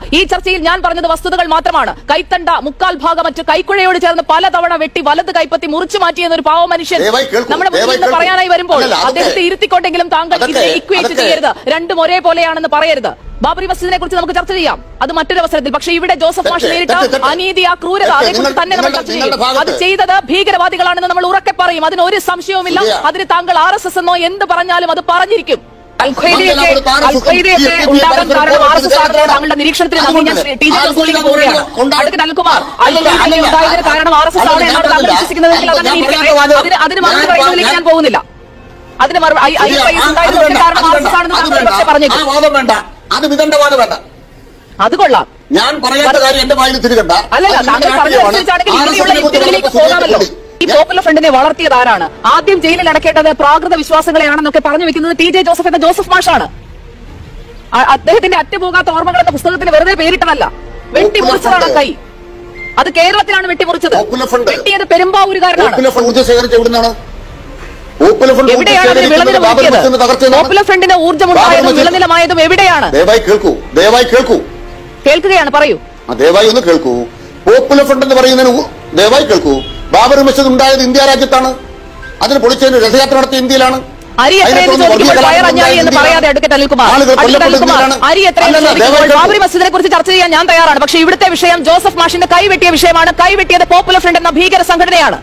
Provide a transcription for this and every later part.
ഈ ചർച്ചയിൽ ഞാൻ പറഞ്ഞത് വസ്തുതകൾ മാത്രമാണ് കൈത്തണ്ട മുക്കാൽ ഭാഗം മറ്റ് കൈക്കുഴയോട് ചേർന്ന് പലതവണ വെട്ടി വലത് കൈപ്പത്തി മുറിച്ചു മാറ്റിയെന്ന ഒരു പാവ മനുഷ്യൻ ദയവായി കേൾക്കൂ, നമ്മുടെ മുന്നിൽ ദയവായി നിന്ന് കേൾക്കൂ. പറയാനായി വരുമ്പോൾ അല്ലല്ല, അതൊക്കെ- അദ്ദേഹത്തെ ഇരുത്തിക്കൊണ്ടെങ്കിലും താങ്കൾ അതൊക്കെ- ഇതിനെ ഇക്വേറ്റ് അതൊക്കെ- ചെയ്യരുത് രണ്ടും ഒരേപോലെയാണെന്ന് പറയരുത് ബാബറി മസ്ജിദിനെ കുറിച്ച് നമുക്ക് ചർച്ച ചെയ്യാം അത് മറ്റൊരു അവസരത്തിൽ പക്ഷേ ഇവിടെ ജോസഫ് മാഷ് തെറ്റ്, നേരിട്ട തെറ്റ്, തെറ്റ്. അനീതി ആ ക്രൂരത തെറ്റ്. അതേക്കുറിച്ച് നിങ്ങൾ- തന്നെ നമ്മൾ നിങ്ങളുടെ- ചർച്ച ചെയ്യും നിങ്ങളുടെ ഭാഗത്ത് അത് ചെയ്തത് ഭീകരവാദികളാണെന്ന് നമ്മൾ ഉറക്കെ പറയും അതിന് ഒരു സംശയവുമില്ല ശരിയാ. അതിന് താങ്കൾ ആർ എസ് എസ് എന്നോ എന്ത് പറഞ്ഞാലും അത് പറഞ്ഞിരിക്കും മംഗലാപുരത്ത് അൽഖ്വയ്ദയൊക്കെ RSS അൽഖ്വയ്ദയൊക്കെ ഈ- ഈ- ഉണ്ടാകാൻ ഈ- കാരണം ആർ എസ് എസ് ആണെന്നുള്ള അതുകൊണ്ട് താങ്കളുടെ നിരീക്ഷണത്തിന് നന്ദി ഞാൻ അതുകൊണ്ട് ടി ജെ ആൽഖ്വയ്ദ ജോസഫിലേക്ക് പോവുകയാണ് ഉണ്ടാ- അടുത്ത അനിൽകുമാർ അല്ലല്ല, അൽഖ്വയ്ദ അല്ലല്ല. ഉണ്ടായതിന് കാരണം ആർ എസ് എസ് ആണ് അല്ലല്ല, എന്നാണ് താങ്കൾ ഞാൻ വിശ്വസിക്കുന്നതെങ്കിൽ ഞാൻ അതങ്ങനെ ഇരിക്കട്ടെ പറയാത്ത വാദം- അതിന് അതിന് മറുപടി ഞാൻ പറയുന്നതിലേക്ക് ഞാൻ ഞാൻ- പോകുന്നില്ല അതിന് മറുപടി ഐ- ഐ- ശരിയാ, ഐ- ആ- ഉണ്ടായതിന് അത് വേണ്ട, കാരണം ആർ അത് എസ് എസ് ആണെന്ന് വേണ്ട, താങ്കൾ അത് പക്ഷേ വേണ്ട. പറഞ്ഞേക്കും ആ വാദം വേണ്ട അത് വിദണ്ഡവാദം വേണ്ട അത് കൊള്ളാം ഞാൻ പറയാത്ത കാര്യം എന്റെ വായിൽ തിരികണ്ട അല്ലല്ല അത് താങ്കൾ നിങ്ങളുടെ പറഞ്ഞതനുസരിച്ചാണെങ്കിൽ രാഷ്ട്രീയമാണ്. ഇങ്ങനെയുള്ള RSS നെ കുറിച്ച് യുക്തികളിലേക്ക് പറഞ്ഞപ്പോൾ പോകാമല്ലോ ഈ ഞാൻ- പോപ്പുലർ ഫ്രണ്ടിനെ വളർത്തിയത് ആരാണ് ആദ്യം ജയിലിൽ അടക്കേണ്ടത് പ്രാകൃത വിശ്വാസങ്ങളെയാണെന്നൊക്കെ പറഞ്ഞു വെക്കുന്നത് ടി ജെ ജോസഫ് എന്ന ജോസഫ് മാഷാണ് ആ- അദ്ദേഹത്തിന്റെ അറ്റുപോകാത്ത ഓർമ്മകൾ എന്ന പുസ്തകത്തിന് വെറുതെ പേരിട്ടതല്ല വെട്ടിമുറിച്ചതാണ് കൈ അത് കേരളത്തിലാണ് വെട്ടിമുറിച്ചത് പോപ്പുലർ ഫ്രണ്ട്. വെട്ടിയത് പെരുമ്പാവൂരുകാരനാണ് പോപ്പുലർ ഫണ്ട് ഊർജ്ജം ശേഖരിച്ച് എവിടുന്നാണ് പോപ്പുലർ ഫണ്ട് ഊർജ്ജം എവിടെയാണ് അതിന് ശേഖരിക്കുന്നത് വിളനിലം ബാബറി ഒരുക്കിയത് മസ്ജിദിന്റെ തകർച്ചയിലാണ്. പോപ്പുലർ ഫ്രണ്ടിന് ഊർജ്ജമുണ്ടായതും ബാബറി മസ്ജിദ്- വിളനിലമായതും എവിടെയാണ് ദയവായി കേൾക്കൂ ദയവായി കേൾക്കൂ കേൾക്കുകയാണ് പറയൂ ആ, ദയവായി ഒന്ന് കേൾക്കൂ പോപ്പുലർ ഫണ്ട് എന്ന് പറയുന്നതിന് ഉ- ദയവായി കേൾക്കൂ ബാബറി മസ്ജിദ് ഉണ്ടായത് ഇന്ത്യ രാജ്യത്താണ് അതിന് പൊളിച്ചതിന് രഥയാത്ര നടത്തിയ ഇന്ത്യയിലാണ് അരി എത്രയെന്ന് അതിനെ തുടർന്ന് ചോദിക്കുമ്പോൾ വർഗീയ വയർ കലാപം അഞ്ഞായി എന്ന് ഉണ്ടായ പറയാതെ അടുക്കറ്റ് അനിൽകുമാർ ആളുകൾ അടുക്കറ്റ് കൊല്ലപ്പെട്ട അനിൽകുമാർ ഇന്ത്യയിലാണ്. അരി എത്രയെന്ന് അല്ലല്ല, ചോദിക്കുമ്പോൾ ദയവായി കേൾക്കൂ. ബാബറി മസ്ജിദിനെ കുറിച്ച് ചർച്ച ചെയ്യാൻ ഞാൻ തയ്യാറാണ് പക്ഷേ ഇവിടുത്തെ വിഷയം ജോസഫ് മാഷിന്റെ കൈവെട്ടിയ വിഷയമാണ് കൈവെട്ടിയത് പോപ്പുലർ ഫ്രണ്ട് എന്ന ഭീകര സംഘടനയാണ്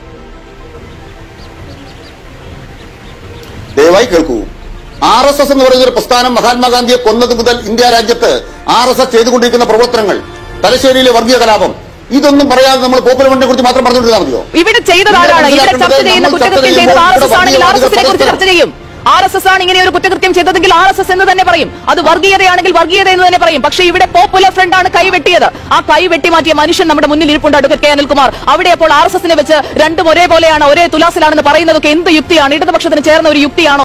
ദയവായി കേൾക്കൂ ആർ എസ് എസ് എന്ന് പറയുന്ന ഒരു പ്രസ്ഥാനം മഹാത്മാഗാന്ധിയെ കൊന്നത് മുതൽ ഇന്ത്യ രാജ്യത്ത് ആർ എസ് എസ് ചെയ്തുകൊണ്ടിരിക്കുന്ന പ്രവർത്തനങ്ങൾ തലശ്ശേരിയിലെ വർഗീയ കലാപം ഇതൊന്നും പറയാതെ നമ്മൾ പോപ്പുലർ ഫണ്ടിനെ കുറിച്ച് മാത്രം പറഞ്ഞുകൊണ്ടിരുന്നാൽ മതിയോ ഇവിടെ ചെയ്തത് ആരാണ് ഇവിടെ ചർച്ച ചെയ്യുന്ന കുറ്റകൃത്യം ചെയ്തത് ആർ എസ് എസ് ആണെങ്കിൽ ആർ എസ് എസിനെ കുറിച്ച് ചർച്ച ചെയ്യും ആർ എസ് എസ് ആണ് ഇങ്ങനെ ഒരു കുറ്റകൃത്യം ചെയ്തതെങ്കിൽ ആർ എസ് എസ് എന്ന് തന്നെ പറയും അത് വർഗീയതയാണെങ്കിൽ വർഗീയത എന്ന് തന്നെ പറയും പക്ഷേ ഇവിടെ പോപ്പുലർ ഫ്രണ്ട് ആണ് കൈവെട്ടിയത് ആ കൈ വെട്ടി മാറ്റിയ മനുഷ്യൻ നമ്മുടെ മുന്നിൽ ഇരിപ്പുണ്ട് അടുക്കൽ കെ അനിൽകുമാർ അവിടെ അപ്പോൾ ആർ എസ് എസിനെ വെച്ച് രണ്ടും ഒരേപോലെയാണ് ഒരേ തുലാസിലാണെന്ന് പറയുന്നതൊക്കെ എന്ത് യുക്തിയാണ് ഇടതുപക്ഷത്തിന് ചേർന്ന ഒരു യുക്തിയാണോ